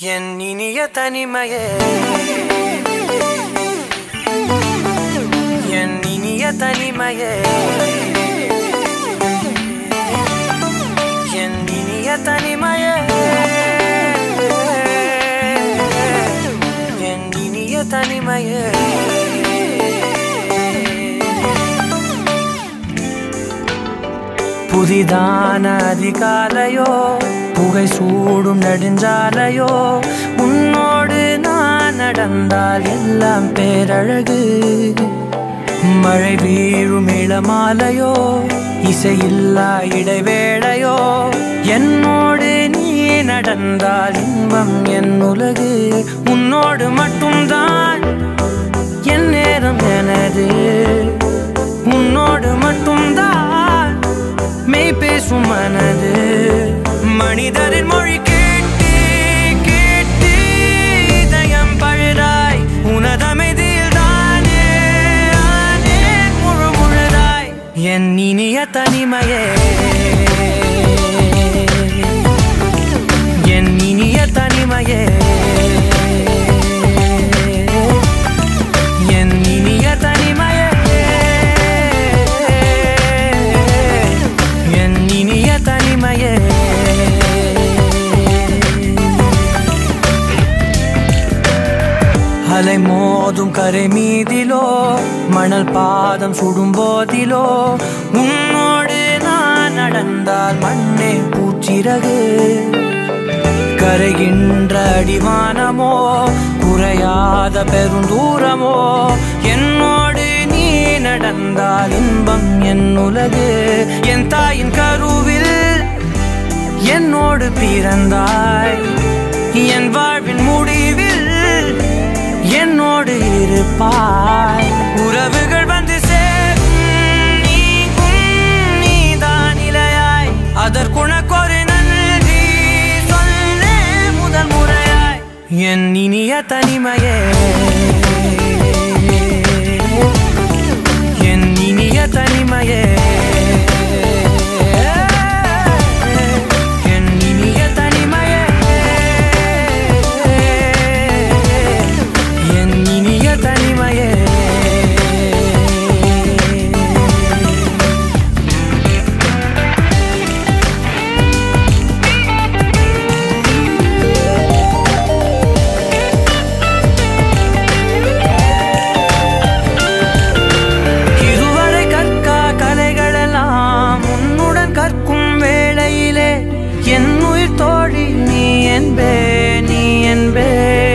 என் இனிய தனிமையே என் இனிய தனிமையே என் இனிய தனிமையே என் இனிய தனிமையே புதிதான அதிகாலையோ புகை சூடும் நெடுஞ்சாலையோ உன்னோடு நான் நடந்தால் எல்லாம் பேரழகு மழை வீழும் இளமாலையோ இசையில்லா இடைவேளையோ என்னோடு நீ நடந்தால் இன்பம் என் உலகு உன்னோடு மட்டும்தான் என் நேரம் எனது உன்னோடு மட்டும்தான் மெய் பேசும் மனது மனிதரின் மொழி கேட்டு கேட்டு இதயம் பழுதாய் உனதமைதியில் தானே ஆனே முழு முழுதாய் என் இனிய தனிமையே என் இனிய தனிமையே என் இனிய தனிமையே என் இனிய தனிமையே அலை மோதும் கரை மீதிலோ மணல் பாதம் சுடும் போதிலோ உன்னோடு நான் நடந்தால் மண்ணே பூச்சிறகு கரைகின்ற அடிவானமோ குறையாத பெருந்தூரமோ என்னோடு நீ நடந்தால் இன்பம் என் உலகு என் தாயின் கருவில் என்னோடு பிறந்தாய் என் வாழ்வின் முடிவில் என்னோடு இருப்பாய் உறவுகள் வந்து சேரும் நீங்கும் நீதான் இலையாய் அதற்குணக்கொரு நன்றி சொல்ல முதல் முறையாய் என் இனிய தனிமையே என் இனிய தனிமையே என் இனிய தனிமையே என் இனிய தனிமையே இதுவரை கற்கா கலைகளெல்லாம் உன்னுடன் கற்கும் வேளையிலே என் உயிர் தோழி நீ என்பே நீ என்பே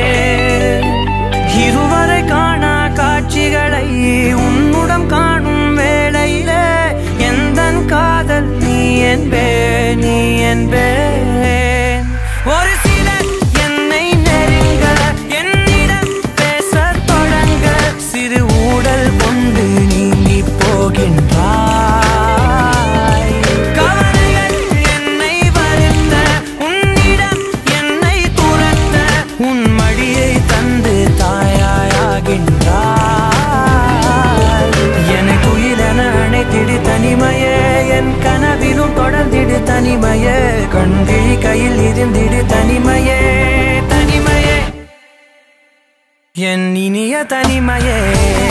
இதுவரை காணா காட்சிகளை உன்னுடன் காணும் வேளையிலே எந்தன் காதல் நீ என்பே நீ என்பே ஒரு சிலர் என்னை நெருங்க என்னிடம் பேசத் தொடங்க சிறு ஊடல் கொண்டு நீங்கி போகின்றாய் கவலைகள் என்னை வருத்த உன்னிடம் என்னை துரத்த உன் மடியை தந்து தாயாயாகின்றாய் என்னை குயிலென அணைத்திடு தனிமையே என் கனவிலும் தொடர்ந்திடு தனிமையே கண்கிழி கையில் இருந்திடு தனிமையே தனிமையே என் இனிய தனிமையே